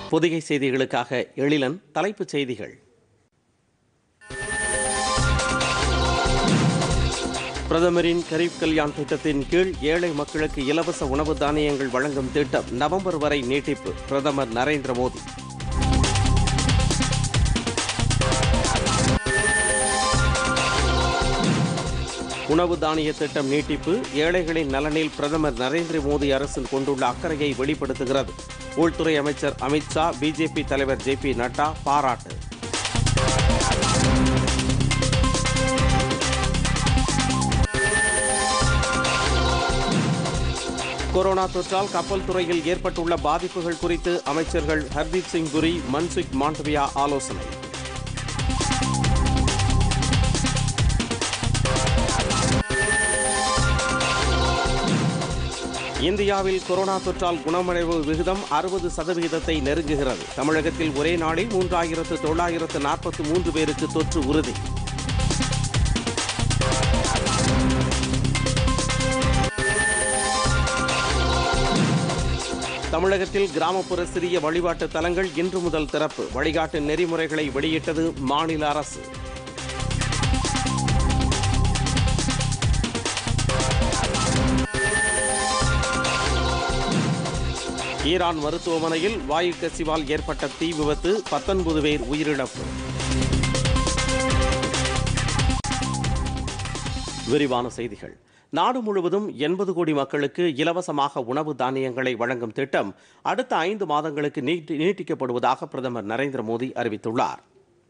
பொதிகை செய்திகளுக்காக எழிலன் தலைப்புச் செய்திகள் பிரதமரின் கரீப் கல்யாண் திட்டத்தின் கீழ் ஏழை மக்களுக்கு இலவச உணவு தானியங்கள் வழங்கும் திட்டம் நவம்பர் வரை நீட்டிப்பு பிரதமர் நரேந்திர மோடி உணவு தானிய திட்டம் நீட்டிப்பு ஏழைகளின் நலனில் பிரதமர் நரேந்திர மோடி அரசு கொண்டுள்ள அக்கறையை வெளிப்படுத்துகிறது உள்துறை அமைச்சர் அமித்ஷா பிஜேபி தலைவர் ஜே பி நட்டா பாராட்டு கொரோனா தொற்றால் கப்பல் துறையில் ஏற்பட்டுள்ள பாதிப்புகள் குறித்து அமைச்சர்கள் ஹர்தீப் சிங் புரி மன்சுக் மாண்டவியா ஆலோசனை இந்தியாவில் கொரோனா தொற்றால் குணமடைவு விகிதம் அறுபது சதவிகிதத்தை நெருங்குகிறது தமிழகத்தில் ஒரே நாளில் மூன்றாயிரத்து தொள்ளாயிரத்து நாற்பத்தி மூன்று பேருக்கு தொற்று உறுதி தமிழகத்தில் கிராமப்புற சிறிய வழிபாட்டு தலங்கள் இன்று முதல் திறப்பு வழிகாட்டு நெறிமுறைகளை வெளியிட்டது மாநில அரசு ஈரான் மருத்துவமனையில் வாயு கசிவால் ஏற்பட்ட தீ விபத்து பத்தொன்பது பேர் உயிரிழப்பு விரிவான செய்திகள் நாடு முழுவதும் எண்பது கோடி மக்களுக்கு இலவசமாக உணவு தானியங்களை வழங்கும் திட்டம் அடுத்த ஐந்து மாதங்களுக்கு நீட்டி நீட்டிக்கப்படுவதாக பிரதமர் நரேந்திர மோடி அறிவித்துள்ளார்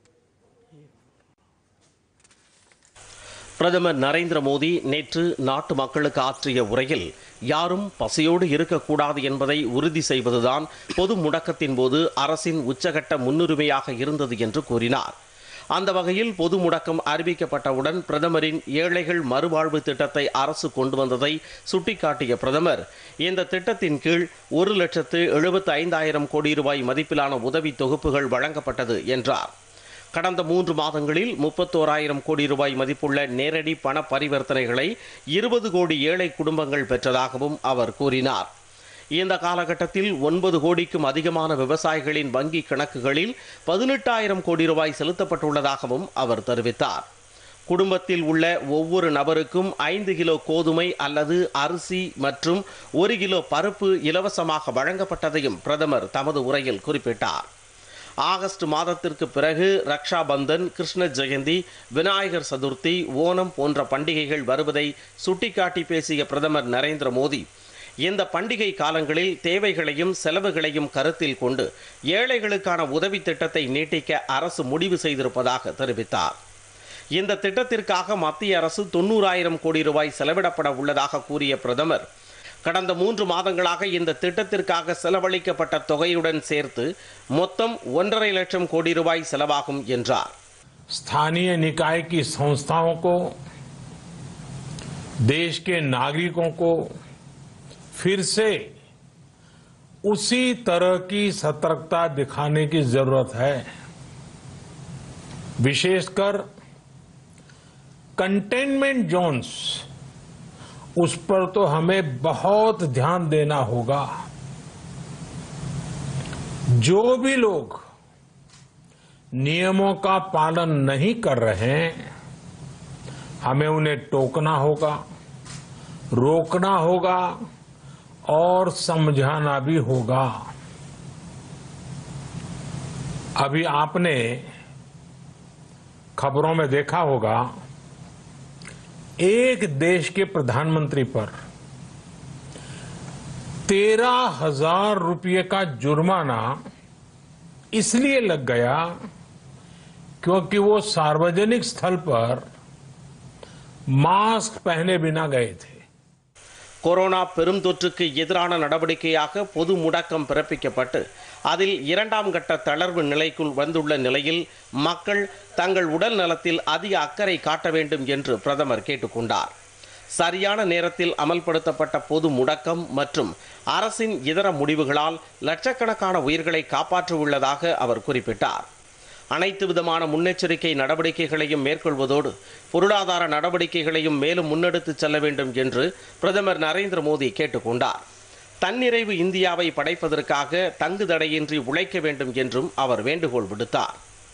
பிரதமர் நரேந்திர மோடி நேற்று நாட்டு மக்களுக்கு ஆற்றிய உரையில் யாரும் பசியோடு இருக்கக்கூடாது என்பதை உறுதி செய்வதுதான் பொது முடக்கத்தின் போது அரசின் உச்சகட்ட முன்னுரிமையாக இருந்தது என்று கூறினார் அந்த வகையில் பொது முடக்கம் அறிவிக்கப்பட்டவுடன் பிரதமரின் ஏழைகள் மறுவாழ்வு திட்டத்தை அரசு கொண்டு வந்ததை சுட்டிக்காட்டிய பிரதமர் இந்த திட்டத்தின் கீழ் ஒரு லட்சத்து எழுபத்து ஐந்தாயிரம் கோடி ரூபாய் மதிப்பிலான உதவி தொகுப்புகள் வழங்கப்பட்டது என்றார் கடந்த மூன்று மாதங்களில் முப்பத்தோராயிரம் கோடி ரூபாய் மதிப்புள்ள நேரடி பண பரிவர்த்தனைகளை இருபது கோடி ஏழை குடும்பங்கள் பெற்றதாகவும் அவர் கூறினார் இந்த காலகட்டத்தில் ஒன்பது கோடிக்கும் அதிகமான விவசாயிகளின் வங்கி கணக்குகளில் பதினெட்டாயிரம் கோடி ரூபாய் செலுத்தப்பட்டுள்ளதாகவும் அவர் தெரிவித்தார் குடும்பத்தில் உள்ள ஒவ்வொரு நபருக்கும் ஐந்து கிலோ கோதுமை அல்லது அரிசி மற்றும் ஒரு கிலோ பருப்பு இலவசமாக வழங்கப்பட்டதையும் பிரதமர் தமது உரையில் குறிப்பிட்டார் ஆகஸ்ட் மாதத்திற்கு பிறகு ரக்ஷா பந்தன் கிருஷ்ண ஜெயந்தி விநாயகர் சதுர்த்தி ஓணம் போன்ற பண்டிகைகள் வருவதை சுட்டிக்காட்டி பேசிய பிரதமர் நரேந்திர மோடி இந்த பண்டிகை காலங்களில் தேவைகளையும் செலவுகளையும் கருத்தில் கொண்டு ஏழைகளுக்கான உதவி திட்டத்தை நீட்டிக்க அரசு முடிவு செய்திருப்பதாக தெரிவித்தார் இந்த திட்டத்திற்காக மத்திய அரசு தொண்ணூறாயிரம் கோடி ரூபாய் செலவிடப்பட உள்ளதாக கூறிய பிரதமர் கடந்த மூன்று மாதங்களாக இந்த திட்டத்திற்காக செலவழிக்கப்பட்ட தொகையுடன் சேர்த்து மொத்தம் ஒன்றரை லட்சம் கோடி ரூபாய் செலவாகும் என்றார் स्थानीय निकाय की संस्थाओं को देश के नागरिकों को फिर से उसी तरह की सतर्कता दिखाने की जरूरत है विशेषकर कंटेनमेंट जोन्स उस पर तो हमें बहुत ध्यान देना होगा जो भी लोग नियमों का पालन नहीं कर रहे हैं हमें उन्हें टोकना होगा रोकना होगा और समझाना भी होगा अभी आपने खबरों में देखा होगा एक देश के प्रधानमंत्री पर तेरह हजार रुपये का जुर्माना इसलिए लग गया क्योंकि वो सार्वजनिक स्थल पर मास्क पहने बिना गए थे கொரோனா பெருந்தொற்றுக்கு எதிரான நடவடிக்கையாக பொது முடக்கம் பிறப்பிக்கப்பட்டு அதில் இரண்டாம் கட்ட தளர்வு நிலைக்குள் வந்துள்ள நிலையில் மக்கள் தங்கள் உடல் நலத்தில் அதிக அக்கறை காட்ட வேண்டும் என்று பிரதமர் கேட்டுக்கொண்டார் சரியான நேரத்தில் அமல்படுத்தப்பட்ட பொது முடக்கம் மற்றும் அரசின் இதர முடிவுகளால் லட்சக்கணக்கான உயிர்களை காப்பாற்றியுள்ளதாக அவர் குறிப்பிட்டார் அனைத்து விதமான முன்னெச்சரிக்கை நடவடிக்கைகளையும் மேற்கொள்வதோடு பொருளாதார நடவடிக்கைகளையும் மேலும் முன்னெடுத்துச் செல்ல வேண்டும் என்று பிரதமர் நரேந்திர மோடி கேட்டுக்கொண்டார் தன்னிறைவு இந்தியாவை படைப்பதற்காக தங்கு தடையின்றி உழைக்க வேண்டும் என்றும் அவர் வேண்டுகோள் விடுத்தார்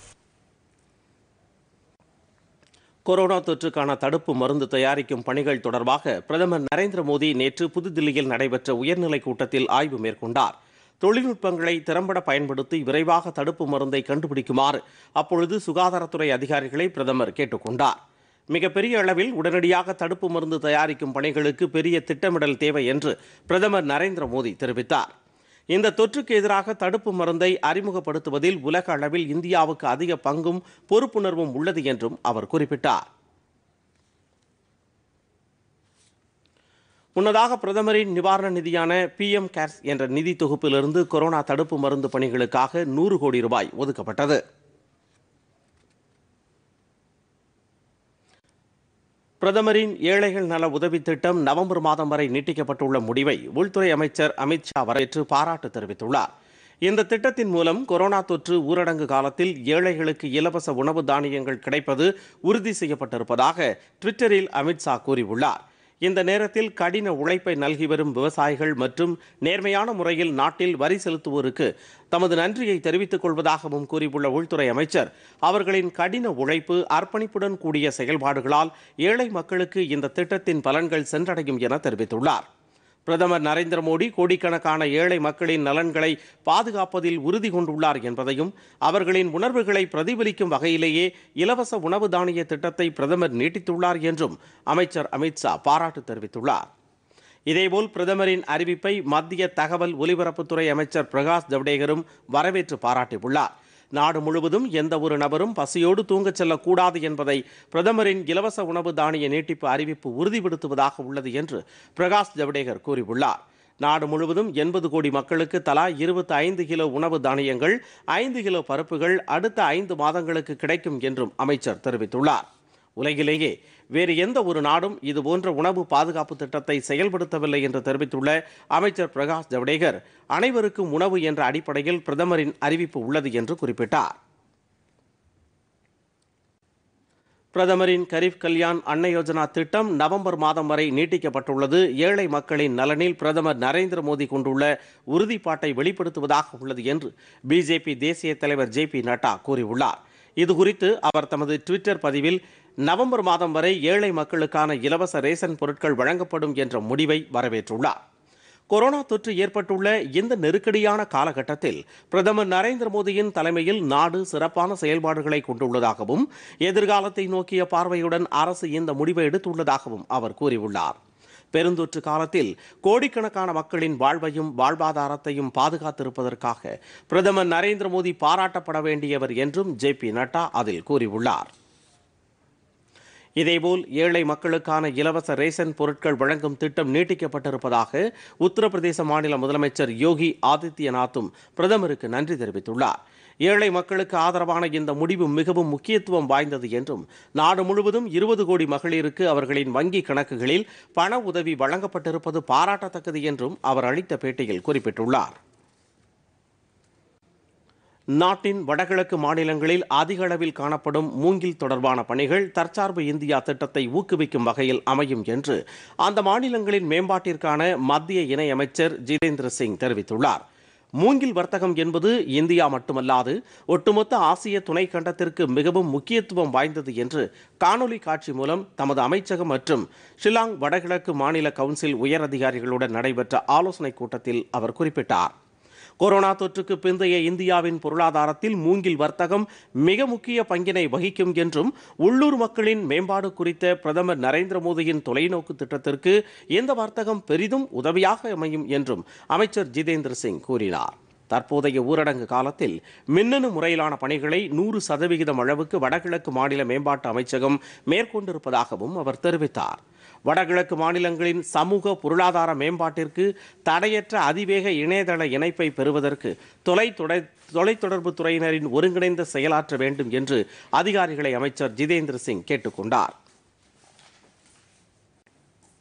கொரோனா தொற்றுக்கான தடுப்பு மருந்து தயாரிக்கும் பணிகள் தொடர்பாக பிரதமர் நரேந்திர மோடி நேற்று புதுதில்லியில் நடைபெற்ற உயர்நிலைக் கூட்டத்தில் ஆய்வு மேற்கொண்டார் தொழில்நுட்பங்களை திறம்பட பயன்படுத்தி விரைவாக தடுப்பு மருந்தை கண்டுபிடிக்குமாறு அப்பொழுது சுகாதாரத்துறை அதிகாரிகளை பிரதமர் கேட்டுக்கொண்டார் மிகப்பெரிய அளவில் உடனடியாக தடுப்பு மருந்து தயாரிக்கும் பணிகளுக்கு பெரிய திட்டமிடல் தேவை என்று பிரதமர் நரேந்திர மோடி தெரிவித்தார் இந்த தொற்றுக்கு எதிராக தடுப்பு மருந்தை அறிமுகப்படுத்துவதில் உலக அளவில் இந்தியாவுக்கு அதிக பங்கும் பொறுப்புணர்வும் உள்ளது என்றும் அவர் குறிப்பிட்டார் முன்னதாக பிரதமரின் நிவாரண நிதியான பிஎம் கேர்ஸ் என்ற நிதி தொகுப்பிலிருந்து கொரோனா தடுப்பு மருந்து பணிகளுக்காக நூறு கோடி ரூபாய் ஒதுக்கப்பட்டது பிரதமரின் ஏழைகள் நல உதவி திட்டம் நவம்பர் மாதம் வரை நீட்டிக்கப்பட்டுள்ள முடிவை உள்துறை அமைச்சர் அமித்ஷா வரவேற்று பாராட்டு தெரிவித்துள்ளார் இந்த திட்டத்தின் மூலம் கொரோனா தொற்று ஊரடங்கு காலத்தில் ஏழைகளுக்கு இலவச உணவு தானியங்கள் கிடைப்பது உறுதி செய்யப்பட்டிருப்பதாக ட்விட்டரில் அமித்ஷா கூறியுள்ளார் இந்த நேரத்தில் கடின உழைப்பை நல்கி வரும் விவசாயிகள் மற்றும் நேர்மையான முறையில் நாட்டில் வரி செலுத்துவோருக்கு தமது நன்றியை தெரிவித்துக் கொள்வதாகவும் கூறியுள்ள உள்துறை அமைச்சர் அவர்களின் கடின உழைப்பு அர்ப்பணிப்புடன் கூடிய செயல்பாடுகளால் ஏழை மக்களுக்கு இந்த திட்டத்தின் பலன்கள் சென்றடையும் என தெரிவித்துள்ளார் பிரதமர் நரேந்திர மோடி கோடிக்கணக்கான ஏழை மக்களின் நலன்களை பாதுகாப்பதில் உறுதி கொண்டுள்ளார் என்பதையும் அவர்களின் உணர்வுகளை பிரதிபலிக்கும் வகையிலேயே இலவச உணவு தானிய திட்டத்தை பிரதமர் நீட்டித்துள்ளார் என்றும் அமைச்சர் அமித்ஷா பாராட்டு தெரிவித்துள்ளார் இதேபோல் பிரதமரின் அறிவிப்பை மத்திய தகவல் ஒலிபரப்புத்துறை அமைச்சர் பிரகாஷ் ஜவடேகரும் வரவேற்று பாராட்டியுள்ளார் நாடு முழுவதும் எந்த ஒரு நபரும் பசியோடு தூங்கச் செல்லக்கூடாது என்பதை பிரதமரின் இலவச உணவு தானிய நீட்டிப்பு அறிவிப்பு உறுதிப்படுத்துவதாக உள்ளது என்று பிரகாஷ் ஜவடேகர் கூறியுள்ளார் நாடு முழுவதும் எண்பது கோடி மக்களுக்கு தலா இருபத்தி ஐந்து கிலோ உணவு தானியங்கள் ஐந்து கிலோ பருப்புகள் அடுத்த ஐந்து மாதங்களுக்கு கிடைக்கும் என்றும் அமைச்சர் தெரிவித்துள்ளார் உலகிலேயே வேறு எந்த ஒரு நாடும் இதுபோன்ற உணவு பாதுகாப்பு திட்டத்தை செயல்படுத்தவில்லை என்று தெரிவித்துள்ள அமைச்சர் பிரகாஷ் ஜவடேகர் அனைவருக்கும் உணவு என்ற அடிப்படையில் பிரதமரின் அறிவிப்பு உள்ளது என்று குறிப்பிட்டார் பிரதமரின் கரீப் கல்யாண் அன்ன யோஜனா திட்டம் நவம்பர் மாதம் வரை நீட்டிக்கப்பட்டுள்ளது ஏழை மக்களின் நலனில் பிரதமர் நரேந்திர மோடி கொண்டுள்ள உறுதிப்பாட்டை வெளிப்படுத்துவதாக உள்ளது என்று பிஜேபி தேசிய தலைவர் ஜே பி நட்டா கூறியுள்ளார் இதுகுறித்து அவர் தமது ட்விட்டர் பதிவில் நவம்பர் மாதம் வரை ஏழை மக்களுக்கான இலவச ரேஷன் பொருட்கள் வழங்கப்படும் என்ற முடிவை வரவேற்றுள்ளார் கொரோனா தொற்று ஏற்பட்டுள்ள இந்த நெருக்கடியான காலகட்டத்தில் பிரதமர் நரேந்திர மோடியின் தலைமையில் நாடு சிறப்பான செயல்பாடுகளை கொண்டுள்ளதாகவும் எதிர்காலத்தை நோக்கிய பார்வையுடன் அரசு இந்த முடிவை எடுத்துள்ளதாகவும் அவர் கூறியுள்ளார் பெருந்தொற்று காலத்தில் கோடிக்கணக்கான மக்களின் வாழ்வையும் வாழ்வாதாரத்தையும் பாதுகாத்திருப்பதற்காக பிரதமர் நரேந்திர மோடி பாராட்டப்பட வேண்டியவர் என்றும் ஜே பி நட்டா அதில் கூறியுள்ளார் இதேபோல் ஏழை மக்களுக்கான இலவச ரேஷன் பொருட்கள் வழங்கும் திட்டம் நீட்டிக்கப்பட்டிருப்பதாக உத்தரப்பிரதேச மாநில முதலமைச்சர் யோகி ஆதித்யநாத்தும் பிரதமருக்கு நன்றி தெரிவித்துள்ளார் ஏழை மக்களுக்கு ஆதரவான இந்த முடிவு மிகவும் முக்கியத்துவம் வாய்ந்தது என்றும் நாடு முழுவதும் இருபது கோடி மகளிருக்கு அவர்களின் வங்கி கணக்குகளில் பண உதவி வழங்கப்பட்டிருப்பது பாராட்டத்தக்கது என்றும் அவர் அளித்த பேட்டியில் குறிப்பிட்டுள்ளார் நாட்டின் வடகிழக்கு மாநிலங்களில் அதிக அளவில் காணப்படும் மூங்கில் தொடர்பான பணிகள் தற்சார்பு இந்தியா திட்டத்தை ஊக்குவிக்கும் வகையில் அமையும் என்று அந்த மாநிலங்களின் மேம்பாட்டிற்கான மத்திய இணையமைச்சர் ஜிதேந்திர சிங் தெரிவித்துள்ளார் மூங்கில் வர்த்தகம் என்பது இந்தியா மட்டுமல்லாது ஒட்டுமொத்த ஆசிய துணை கண்டத்திற்கு மிகவும் முக்கியத்துவம் வாய்ந்தது என்று காணொலி காட்சி மூலம் தமது அமைச்சகம் மற்றும் ஷில்லாங் வடகிழக்கு மாநில கவுன்சில் உயரதிகாரிகளுடன் நடைபெற்ற ஆலோசனைக் கூட்டத்தில் அவர் குறிப்பிட்டார் கொரோனா தொற்றுக்கு பிந்தைய இந்தியாவின் பொருளாதாரத்தில் மூங்கில் வர்த்தகம் மிக முக்கிய பங்கினை வகிக்கும் என்றும் உள்ளூர் மக்களின் மேம்பாடு குறித்த பிரதமர் நரேந்திர மோடியின் தொலைநோக்கு திட்டத்திற்கு இந்த வர்த்தகம் பெரிதும் உதவியாக அமையும் என்றும் அமைச்சர் ஜிதேந்திர சிங் கூறினார் தற்போதைய ஊரடங்கு காலத்தில் மின்னணு முறையிலான பணிகளை நூறு சதவிகிதம் அளவுக்கு வடகிழக்கு மாநில மேம்பாட்டு அமைச்சகம் மேற்கொண்டிருப்பதாகவும் அவர் தெரிவித்தார் வடகிழக்கு மாநிலங்களின் சமூக பொருளாதார மேம்பாட்டிற்கு தடையற்ற அதிவேக இணையதள இணைப்பை பெறுவதற்கு தொலை தொலைத்தொடர்பு துறையினரின் ஒருங்கிணைந்த செயலாற்ற வேண்டும் என்று அதிகாரிகளை அமைச்சர் ஜிதேந்திர சிங் கேட்டுக்கொண்டார்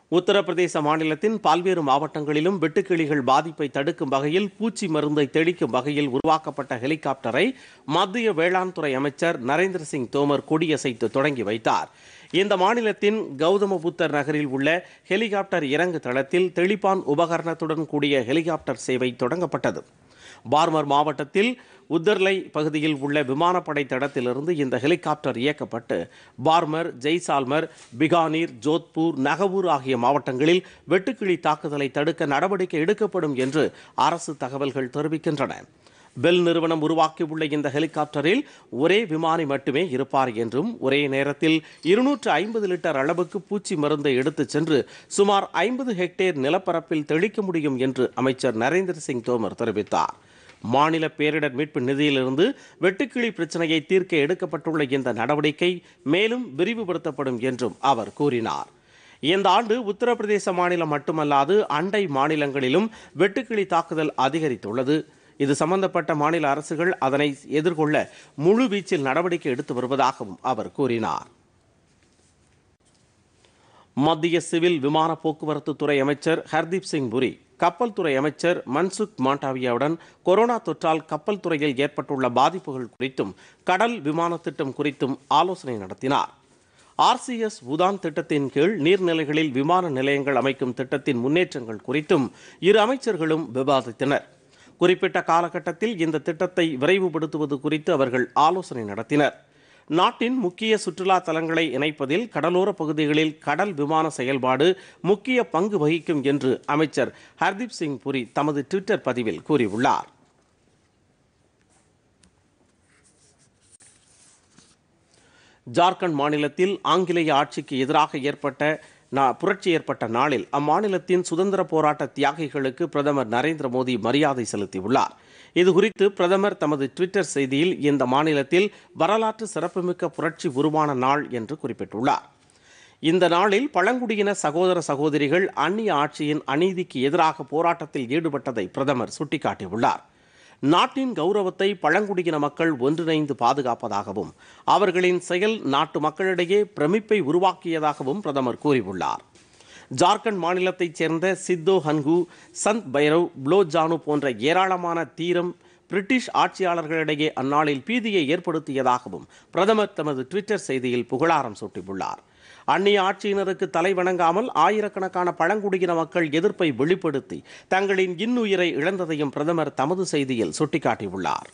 உத்தரப்பிரதேச மாநிலத்தின் பல்வேறு மாவட்டங்களிலும் வெட்டுக்கிளிகள் பாதிப்பை தடுக்கும் வகையில் பூச்சி மருந்தை தெளிக்கும் வகையில் உருவாக்கப்பட்ட ஹெலிகாப்டரை மத்திய வேளாண் துறை அமைச்சர் நரேந்திர சிங் தோமர் கொடியசைத்து தொடங்கி வைத்தார் இந்த மாநிலத்தின் கௌதம புத்தர் நகரில் உள்ள ஹெலிகாப்டர் இறங்கு தளத்தில் தெளிப்பான் உபகரணத்துடன் கூடிய ஹெலிகாப்டர் சேவை தொடங்கப்பட்டது பார்மர் மாவட்டத்தில் உத்தர்லை பகுதியில் உள்ள விமானப்படை தடத்திலிருந்து இந்த ஹெலிகாப்டர் இயக்கப்பட்டு பார்மர் ஜெய்சால்மர் பிகானீர் ஜோத்பூர் நகவூர் ஆகிய மாவட்டங்களில் வெட்டுக்கிளி தாக்குதலை தடுக்க நடவடிக்கை எடுக்கப்படும் என்று அரசு தகவல்கள் தெரிவிக்கின்றன பெல் நிறுவனம் உருவாக்கியுள்ள இந்த ஹெலிகாப்டரில் ஒரே விமானி மட்டுமே இருப்பார் என்றும் ஒரே நேரத்தில் இருநூற்று ஐம்பது லிட்டர் அளவுக்கு பூச்சி மருந்தை எடுத்துச் சென்று சுமார் ஐம்பது ஹெக்டேர் நிலப்பரப்பில் தெளிக்க முடியும் என்று அமைச்சர் நரேந்திர சிங் தோமர் தெரிவித்தார் மாநில பேரிடர் மீட்பு நிதியிலிருந்து வெட்டுக்கிளி பிரச்சனையை தீர்க்க எடுக்கப்பட்டுள்ள இந்த நடவடிக்கை மேலும் விரிவுபடுத்தப்படும் என்றும் அவர் கூறினார் இந்த ஆண்டு உத்தரப்பிரதேச மாநிலம் மட்டுமல்லாது அண்டை மாநிலங்களிலும் வெட்டுக்கிளி தாக்குதல் அதிகரித்துள்ளது இது சம்பந்தப்பட்ட மாநில அரசுகள் அதனை எதிர்கொள்ள முழு வீச்சில் நடவடிக்கை எடுத்து வருவதாகவும் அவர் கூறினார் மத்திய சிவில் விமான போக்குவரத்து துறை அமைச்சர் ஹர்தீப் சிங் புரி கப்பல் துறை அமைச்சர் மன்சுக் மாண்டாவியாவுடன் கொரோனா தொற்றால் கப்பல் துறையில் ஏற்பட்டுள்ள பாதிப்புகள் குறித்தும் கடல் விமான திட்டம் குறித்தும் ஆலோசனை நடத்தினார் ஆர்சிஎஸ் உதான் திட்டத்தின் கீழ் நீர்நிலைகளில் விமான நிலையங்கள் அமைக்கும் திட்டத்தின் முன்னேற்றங்கள் குறித்தும் இரு அமைச்சர்களும் விவாதித்தனர் குறிப்பிட்ட காலகட்டத்தில் இந்த திட்டத்தை விரைவுபடுத்துவது குறித்து அவர்கள் ஆலோசனை நடத்தினர் நாட்டின் முக்கிய சுற்றுலா தலங்களை இணைப்பதில் கடலோர பகுதிகளில் கடல் விமான செயல்பாடு முக்கிய பங்கு வகிக்கும் என்று அமைச்சர் ஹர்தீப் சிங் புரி தமது ட்விட்டர் பதிவில் கூறியுள்ளார் ஜார்க்கண்ட் மாநிலத்தில் ஆங்கிலேய ஆட்சிக்கு எதிராக ஏற்பட்ட நா- புரட்சி ஏற்பட்ட நாளில் அம்மாநிலத்தின் சுதந்திர போராட்ட தியாகிகளுக்கு பிரதமர் நரேந்திர மோடி மரியாதை செலுத்தியுள்ளார் இது குறித்து பிரதமர் தமது ட்விட்டர் செய்தியில் இந்த மாநிலத்தில் வரலாற்று சிறப்புமிக்க புரட்சி உருவான நாள் என்று குறிப்பிட்டுள்ளார் இந்த நாளில் பழங்குடியின சகோதர சகோதரிகள் அந்நிய ஆட்சியின் அநீதிக்கு எதிராக போராட்டத்தில் ஈடுபட்டதை பிரதமர் சுட்டிக்காட்டியுள்ளார் நாட்டின் கௌரவத்தை பழங்குடியின மக்கள் ஒன்றிணைந்து பாதுகாப்பதாகவும் அவர்களின் செயல் நாட்டு மக்களிடையே பிரமிப்பை உருவாக்கியதாகவும் பிரதமர் கூறியுள்ளார் ஜார்க்கண்ட் மாநிலத்தைச் சேர்ந்த சித்தோ ஹன்கு சந்த் பைரவ் ப்ளோ ஜானு போன்ற ஏராளமான தீரம் பிரிட்டிஷ் ஆட்சியாளர்களிடையே அந்நாளில் பீதியை ஏற்படுத்தியதாகவும் பிரதமர் தமது ட்விட்டர் செய்தியில் புகழாரம் சூட்டியுள்ளார் அந்நிய ஆட்சியினருக்கு தலை வணங்காமல் ஆயிரக்கணக்கான பழங்குடியின மக்கள் எதிர்ப்பை வெளிப்படுத்தி தங்களின் இன்னுயிரை இழந்ததையும் பிரதமர் தமது செய்தியில் சுட்டிக்காட்டியுள்ளார்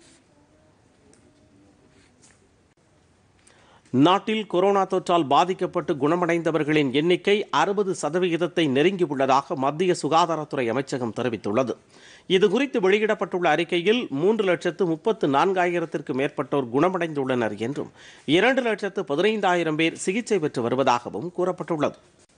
நாட்டில் கொரோனா தொற்றால் பாதிக்கப்பட்டு குணமடைந்தவர்களின் எண்ணிக்கை அறுபது சதவிகிதத்தை நெருங்கியுள்ளதாக மத்திய சுகாதாரத்துறை அமைச்சகம் தெரிவித்துள்ளது இதுகுறித்து வெளியிடப்பட்டுள்ள அறிக்கையில் மூன்று லட்சத்து முப்பத்து நான்காயிரத்திற்கு மேற்பட்டோர் குணமடைந்துள்ளனர் என்றும் இரண்டு லட்சத்து பதினைந்தாயிரம் பேர் சிகிச்சை பெற்று வருவதாகவும் கூறப்பட்டுள்ளது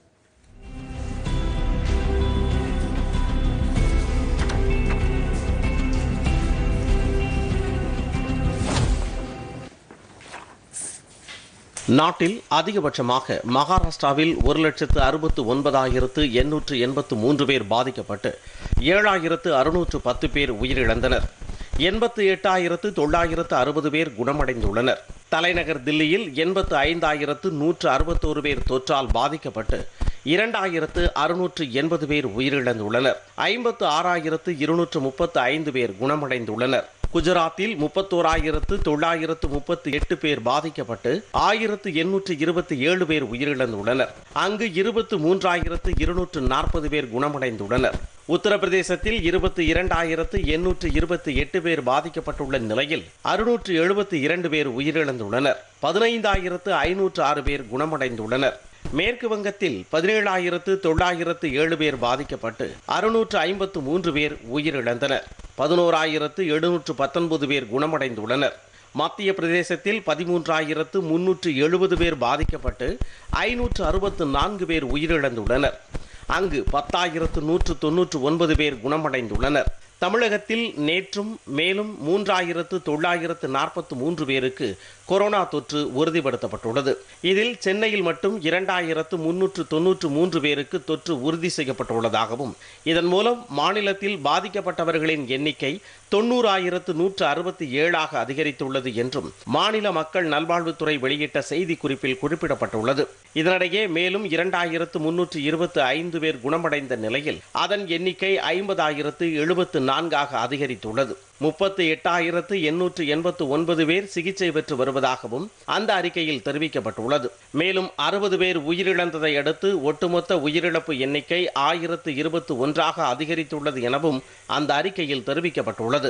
நாட்டில் அதிகபட்சமாக மகாராஷ்டிராவில் ஒரு லட்சத்து அறுபத்து ஒன்பதாயிரத்து எண்ணூற்று எண்பத்து மூன்று பேர் பாதிக்கப்பட்டு ஏழாயிரத்து அறுநூற்று பத்து பேர் உயிரிழந்தனர் எண்பத்து எட்டாயிரத்து தொள்ளாயிரத்து அறுபது பேர் குணமடைந்துள்ளனர் தலைநகர் தில்லியில் எண்பத்து ஐந்தாயிரத்து நூற்று அறுபத்தோரு பேர் தொற்றால் பாதிக்கப்பட்டு இரண்டாயிரத்து அறுநூற்று எண்பது பேர் உயிரிழந்துள்ளனர் ஐம்பத்து ஆறாயிரத்து இருநூற்று முப்பத்து ஐந்து பேர் குணமடைந்துள்ளனர் குஜராத்தில் முப்பத்தோராயிரத்து தொள்ளாயிரத்து முப்பத்தி எட்டு பேர் பாதிக்கப்பட்டு ஆயிரத்து எண்ணூற்று இருபத்தி ஏழு பேர் உயிரிழந்துள்ளனர் அங்கு இருபத்து மூன்றாயிரத்து இருநூற்று நாற்பது பேர் குணமடைந்துள்ளனர் உத்தரப்பிரதேசத்தில் இருபத்தி இரண்டாயிரத்து எண்ணூற்று இருபத்தி எட்டு பேர் பாதிக்கப்பட்டுள்ள நிலையில் அறுநூற்று எழுபத்தி இரண்டு பேர் உயிரிழந்துள்ளனர் பதினைந்தாயிரத்து ஐநூற்று ஆறு பேர் குணமடைந்துள்ளனர் மேற்கு வங்கத்தில் பதினேழாயிரத்து தொள்ளாயிரத்து ஏழு பேர் பாதிக்கப்பட்டு அறுநூற்று ஐம்பத்து மூன்று பேர் உயிரிழந்தனர் பதினோராயிரத்து எழுநூற்று பத்தொன்பது பேர் குணமடைந்துள்ளனர் மத்திய பிரதேசத்தில் பதிமூன்றாயிரத்து முன்னூற்று எழுபது பேர் பாதிக்கப்பட்டு ஐநூற்று அறுபத்து நான்கு பேர் உயிரிழந்துள்ளனர் அங்கு பத்தாயிரத்து நூற்று தொன்னூற்று ஒன்பது பேர் குணமடைந்துள்ளனர் தமிழகத்தில் நேற்றும் மேலும் மூன்றாயிரத்து தொள்ளாயிரத்து நாற்பத்து மூன்று பேருக்கு கொரோனா தொற்று உறுதிப்படுத்தப்பட்டுள்ளது இதில் சென்னையில் மட்டும் இரண்டாயிரத்து முன்னூற்று தொன்னூற்று மூன்று பேருக்கு தொற்று உறுதி செய்யப்பட்டுள்ளதாகவும் இதன் மூலம் மாநிலத்தில் பாதிக்கப்பட்டவர்களின் எண்ணிக்கை தொண்ணூறாயிரத்து நூற்று அறுபத்தி ஏழாக அதிகரித்துள்ளது என்றும் மாநில மக்கள் நல்வாழ்வுத்துறை வெளியிட்ட செய்தி குறிப்பில் குறிப்பிடப்பட்டுள்ளது இதனிடையே மேலும் இரண்டாயிரத்து முன்னூற்று இருபத்தி ஐந்து பேர் குணமடைந்த நிலையில் அதன் எண்ணிக்கை ஐம்பதாயிரத்து எழுபத்து நான்காக அதிகரித்துள்ளது முப்பத்து எட்டாயிரத்து எண்ணூற்று எண்பத்து ஒன்பது பேர் சிகிச்சை பெற்று வருவதாகவும் அந்த அறிக்கையில் தெரிவிக்கப்பட்டுள்ளது மேலும் அறுபது பேர் உயிரிழந்ததை அடுத்து ஒட்டுமொத்த உயிரிழப்பு எண்ணிக்கை ஆயிரத்து இருபத்து ஒன்றாக அதிகரித்துள்ளது எனவும் அந்த அறிக்கையில் தெரிவிக்கப்பட்டுள்ளது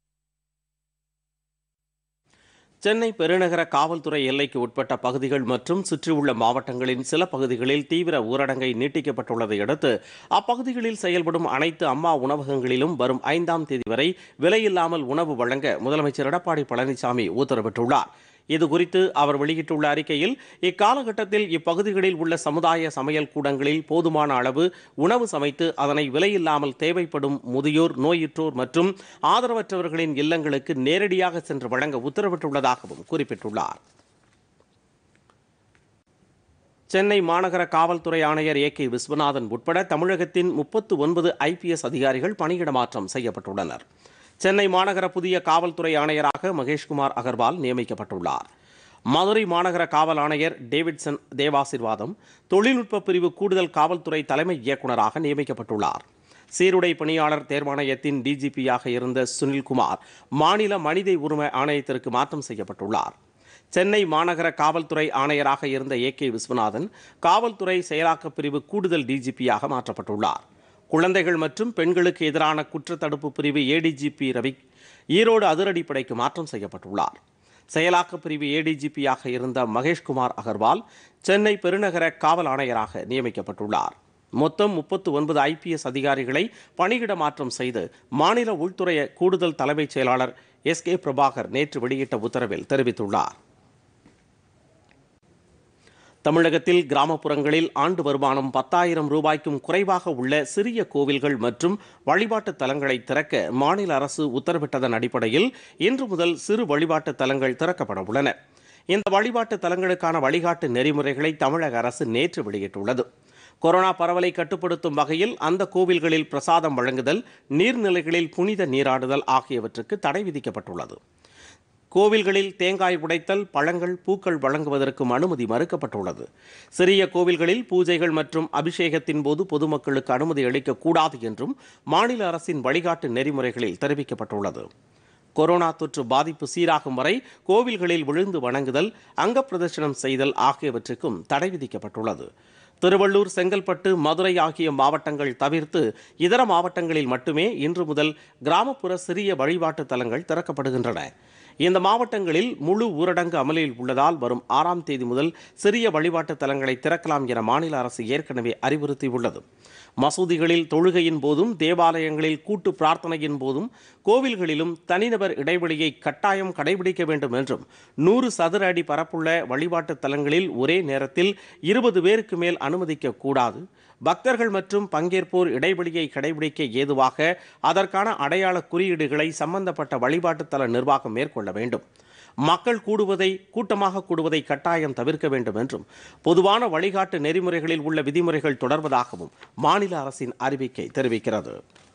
சென்னை பெருநகர காவல்துறை எல்லைக்கு உட்பட்ட பகுதிகள் மற்றும் சுற்றியுள்ள மாவட்டங்களின் சில பகுதிகளில் தீவிர ஊரடங்கை நீட்டிக்கப்பட்டுள்ளதை அடுத்து அப்பகுதிகளில் செயல்படும் அனைத்து அம்மா உணவகங்களிலும் வரும் ஐந்தாம் தேதி வரை விலையில்லாமல் உணவு வழங்க முதலமைச்சர் எடப்பாடி பழனிசாமி உத்தரவிட்டுள்ளார் இது குறித்து அவர் வெளியிட்டுள்ள அறிக்கையில் இக்காலகட்டத்தில் இப்பகுதிகளில் உள்ள சமுதாய சமையல் கூடங்களில் போதுமான அளவு உணவு சமைத்து அதனை விலையில்லாமல் தேவைப்படும் முதியோர் நோயுற்றோர் மற்றும் ஆதரவற்றவர்களின் இல்லங்களுக்கு நேரடியாக சென்று வழங்க உத்தரவிட்டுள்ளதாகவும் குறிப்பிட்டுள்ளார் சென்னை மாநகர காவல்துறை ஆணையர் ஏ கே விஸ்வநாதன் உட்பட தமிழகத்தின் முப்பத்து ஒன்பது ஐபிஎஸ் அதிகாரிகள் பணியிட மாற்றம் செய்யப்பட்டுள்ளனர் சென்னை மாநகர புதிய காவல்துறை ஆணையராக மகேஷ்குமார் அகர்வால் நியமிக்கப்பட்டுள்ளார் மதுரை மாநகர காவல் ஆணையர் டேவிட்சன் தேவாசிர்வாதம் தொழில்நுட்ப பிரிவு கூடுதல் காவல்துறை தலைமை இயக்குநராக நியமிக்கப்பட்டுள்ளார் சீருடை பணியாளர் தேர்வாணையத்தின் டிஜிபியாக இருந்த சுனில்குமார் மாநில மனித உரிமை ஆணையத்திற்கு மாற்றம் செய்யப்பட்டுள்ளார் சென்னை மாநகர காவல்துறை ஆணையராக இருந்த ஏ கே விஸ்வநாதன் காவல்துறை செயலாக்க பிரிவு கூடுதல் டிஜிபியாக மாற்றப்பட்டுள்ளார் குழந்தைகள் மற்றும் பெண்களுக்கு எதிரான குற்றத்தடுப்பு பிரிவு ஏடிஜிபி ரவி ஈரோடு அதிரடிப்படைக்கு மாற்றம் செய்யப்பட்டுள்ளார் செயலாக்க பிரிவு ஏடிஜிபியாக இருந்த மகேஷ்குமார் அகர்வால் சென்னை பெருநகர காவல் ஆணையராக நியமிக்கப்பட்டுள்ளார் மொத்தம் முப்பத்து ஒன்பது ஐபிஎஸ் அதிகாரிகளை பணியிட மாற்றம் செய்து மாநில உள்துறை கூடுதல் தலைமைச் செயலாளர் எஸ் கே பிரபாகர் நேற்று வெளியிட்ட உத்தரவில் தெரிவித்துள்ளார் தமிழகத்தில் கிராமப்புறங்களில் ஆண்டு வருமானம் பத்தாயிரம் ரூபாய்க்கும் குறைவாக உள்ள சிறிய கோவில்கள் மற்றும் வழிபாட்டு தலங்களை திறக்க மாநில அரசு உத்தரவிட்டதன் அடிப்படையில் இன்று முதல் சிறு வழிபாட்டு தலங்கள் திறக்கப்பட உள்ளன இந்த வழிபாட்டு தலங்களுக்கான வழிகாட்டு நெறிமுறைகளை தமிழக அரசு நேற்று வெளியிட்டுள்ளது கொரோனா பரவலை கட்டுப்படுத்தும் வகையில் அந்த கோவில்களில் பிரசாதம் வழங்குதல் நீர்நிலைகளில் புனித நீராடுதல் ஆகியவற்றுக்கு தடை விதிக்கப்பட்டுள்ளது கோவில்களில் தேங்காய் உடைத்தல் பழங்கள் பூக்கள் வழங்குவதற்கும் அனுமதி மறுக்கப்பட்டுள்ளது சிறிய கோவில்களில் பூஜைகள் மற்றும் அபிஷேகத்தின் போது பொதுமக்களுக்கு அனுமதி அளிக்கக்கூடாது என்றும் மாநில அரசின் வழிகாட்டு நெறிமுறைகளில் தெரிவிக்கப்பட்டுள்ளது கொரோனா தொற்று பாதிப்பு சீராகும் வரை கோவில்களில் விழுந்து வணங்குதல் அங்க பிரதர்ஷனம் செய்தல் ஆகியவற்றுக்கும் தடை விதிக்கப்பட்டுள்ளது திருவள்ளூர் செங்கல்பட்டு மதுரை ஆகிய மாவட்டங்கள் தவிர்த்து இதர மாவட்டங்களில் மட்டுமே இன்று முதல் கிராமப்புற சிறிய வழிபாட்டு தலங்கள் திறக்கப்படுகின்றன இந்த மாவட்டங்களில் முழு ஊரடங்கு அமலில் உள்ளதால் வரும் ஆறாம் தேதி முதல் சிறிய வழிபாட்டு தலங்களை திறக்கலாம் என மாநில அரசு ஏற்கனவே அறிவுறுத்தியுள்ளது மசூதிகளில் தொழுகையின் போதும் தேவாலயங்களில் கூட்டு பிரார்த்தனையின் போதும் கோவில்களிலும் தனிநபர் இடைவெளியை கட்டாயம் கடைபிடிக்க வேண்டும் என்றும் நூறு சதுர அடி பரப்புள்ள வழிபாட்டு தலங்களில் ஒரே நேரத்தில் இருபது பேருக்கு மேல் அனுமதிக்க கூடாது பக்தர்கள் மற்றும் பங்கேற்போர் இடைவெளியை கடைபிடிக்க ஏதுவாக அதற்கான அடையாள குறியீடுகளை சம்பந்தப்பட்ட வழிபாட்டுத் தல நிர்வாகம் மேற்கொள்ள வேண்டும் மக்கள் கூடுவதை கூட்டமாக கூடுவதை கட்டாயம் தவிர்க்க வேண்டும் என்றும் பொதுவான வழிகாட்டு நெறிமுறைகளில் உள்ள விதிமுறைகள் தொடர்வதாகவும் மாநில அரசின் அறிவிக்கை தெரிவிக்கிறது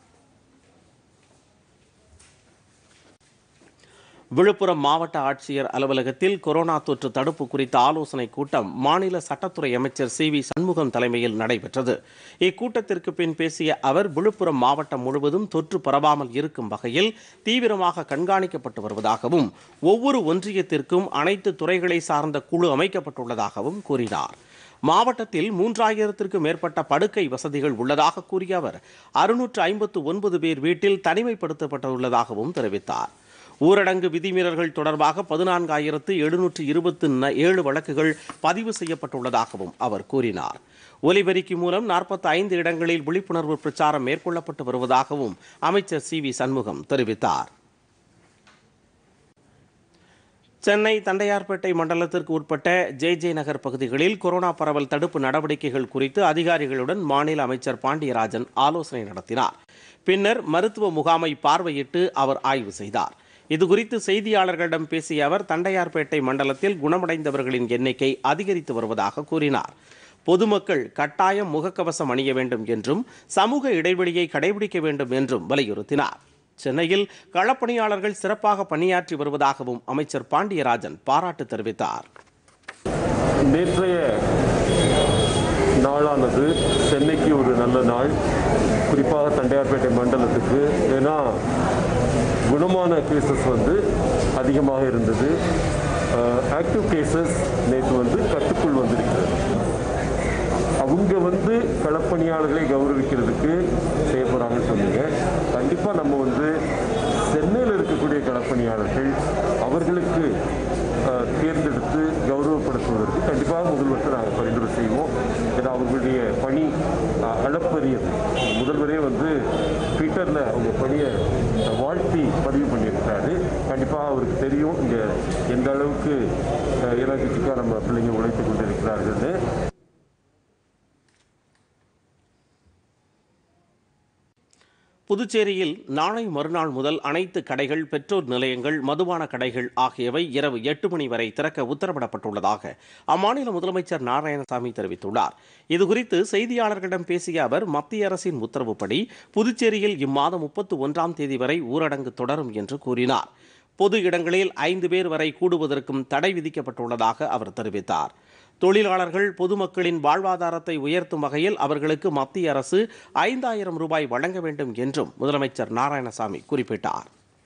விழுப்புரம் மாவட்ட ஆட்சியர் அலுவலகத்தில் கொரோனா தொற்று தடுப்பு குறித்த ஆலோசனை கூட்டம் மாநில சட்டத்துறை அமைச்சர் சி வி சண்முகம் தலைமையில் நடைபெற்றது இக்கூட்டத்திற்கு பின் பேசிய அவர் விழுப்புரம் மாவட்டம் முழுவதும் தொற்று பரவாமல் இருக்கும் வகையில் தீவிரமாக கண்காணிக்கப்பட்டு வருவதாகவும் ஒவ்வொரு ஒன்றியத்திற்கும் அனைத்து துறைகளை சார்ந்த குழு அமைக்கப்பட்டுள்ளதாகவும் கூறினார் மாவட்டத்தில் மூன்றாயிரத்திற்கும் மேற்பட்ட படுக்கை வசதிகள் உள்ளதாக கூறிய அவர் அறுநூற்று ஐம்பத்து ஒன்பது பேர் வீட்டில் தனிமைப்படுத்தப்பட்டுள்ளதாகவும் தெரிவித்தார் ஊரடங்கு விதிமீறல்கள் தொடர்பாக பதினான்காயிரத்து எழுநூற்று இருபத்து ஏழு வழக்குகள் பதிவு செய்யப்பட்டுள்ளதாகவும் அவர் கூறினார் ஒலிபெருக்கி மூலம் நாற்பத்தி ஐந்து இடங்களில் விழிப்புணர்வு பிரச்சாரம் மேற்கொள்ளப்பட்டு வருவதாகவும் அமைச்சர் சி வி சண்முகம் தெரிவித்தார் சென்னை தண்டையார்பேட்டை மண்டலத்திற்கு உட்பட்ட ஜே ஜே நகர் பகுதிகளில் கொரோனா பரவல் தடுப்பு நடவடிக்கைகள் குறித்து அதிகாரிகளுடன் மாநில அமைச்சர் பாண்டியராஜன் ஆலோசனை நடத்தினார் பின்னர் மருத்துவ முகாமை பார்வையிட்டு அவர் ஆய்வு செய்தார் இதுகுறித்து செய்தியாளர்களிடம் பேசிய அவர் தண்டையார்பேட்டை மண்டலத்தில் குணமடைந்தவர்களின் எண்ணிக்கை அதிகரித்து வருவதாக கூறினார் பொதுமக்கள் கட்டாயம் முகக்கவசம் அணிய வேண்டும் என்றும் சமூக இடைவெளியை கடைபிடிக்க வேண்டும் என்றும் வலியுறுத்தினார் சென்னையில் களப்பணியாளர்கள் சிறப்பாக பணியாற்றி வருவதாகவும் அமைச்சர் பாண்டியராஜன் பாராட்டு தெரிவித்தார் நேற்றைய நாளானது சென்னைக்கு ஒரு நல்ல நாள் குறிப்பாக தண்டையார்பேட்டை மண்டலத்துக்கு ஏன்னா குணமான கேசஸ் வந்து அதிகமாக இருந்தது ஆக்டிவ் கேசஸ் நேற்று வந்து கட்டுக்குள் வந்திருக்கிறது அவங்க வந்து களப்பணியாளர்களை கௌரவிக்கிறதுக்கு செய்ய போகிறாங்கன்னு சொன்னீங்க கண்டிப்பாக நம்ம வந்து சென்னையில் இருக்கக்கூடிய களப்பணியாளர்கள் அவர்களுக்கு அஹ், தேர்ந்தெடுத்து கௌரவப்படுத்துவதற்கு கண்டிப்பாக முதல்வருக்கு நாங்கள் பரிந்துரை செய்வோம் ஏன்னா அவர்களுடைய பணி அஹ், அளப்பரியது முதல்வரே வந்து ட்விட்டரில் அவங்க பணியை வாழ்த்தி பதிவு பண்ணியிருக்காரு கண்டிப்பாக அவருக்கு தெரியும் இங்கே எந்த அளவுக்கு எனர்ஜெட்டிக்காக நம்ம பிள்ளைங்க உழைத்து கொண்டிருக்கிறார்கள்னு புதுச்சேரியில் நாளை மறுநாள் முதல் அனைத்து கடைகள் பெட்ரோல் நிலையங்கள் மதுபான கடைகள் ஆகியவை இரவு எட்டு மணி வரை திறக்க உத்தரவிடப்பட்டுள்ளதாக அம்மாநில முதலமைச்சர் நாராயணசாமி தெரிவித்துள்ளார் இதுகுறித்து செய்தியாளர்களிடம் பேசிய அவர் மத்திய அரசின் உத்தரவுப்படி புதுச்சேரியில் இம்மாதம் முப்பத்து ஒன்றாம் தேதி வரை ஊரடங்கு தொடரும் என்று கூறினார் பொது இடங்களில் ஐந்து பேர் வரை கூடுவதற்கும் தடை விதிக்கப்பட்டுள்ளதாக அவர் தெரிவித்தார் தொழிலாளர்கள் பொதுமக்களின் வாழ்வாதாரத்தை உயர்த்தும் வகையில் அவர்களுக்கு மத்திய அரசு ஐந்தாயிரம் ரூபாய் வழங்க வேண்டும் என்றும் முதலமைச்சர் நாராயணசாமி குறிப்பிட்டார்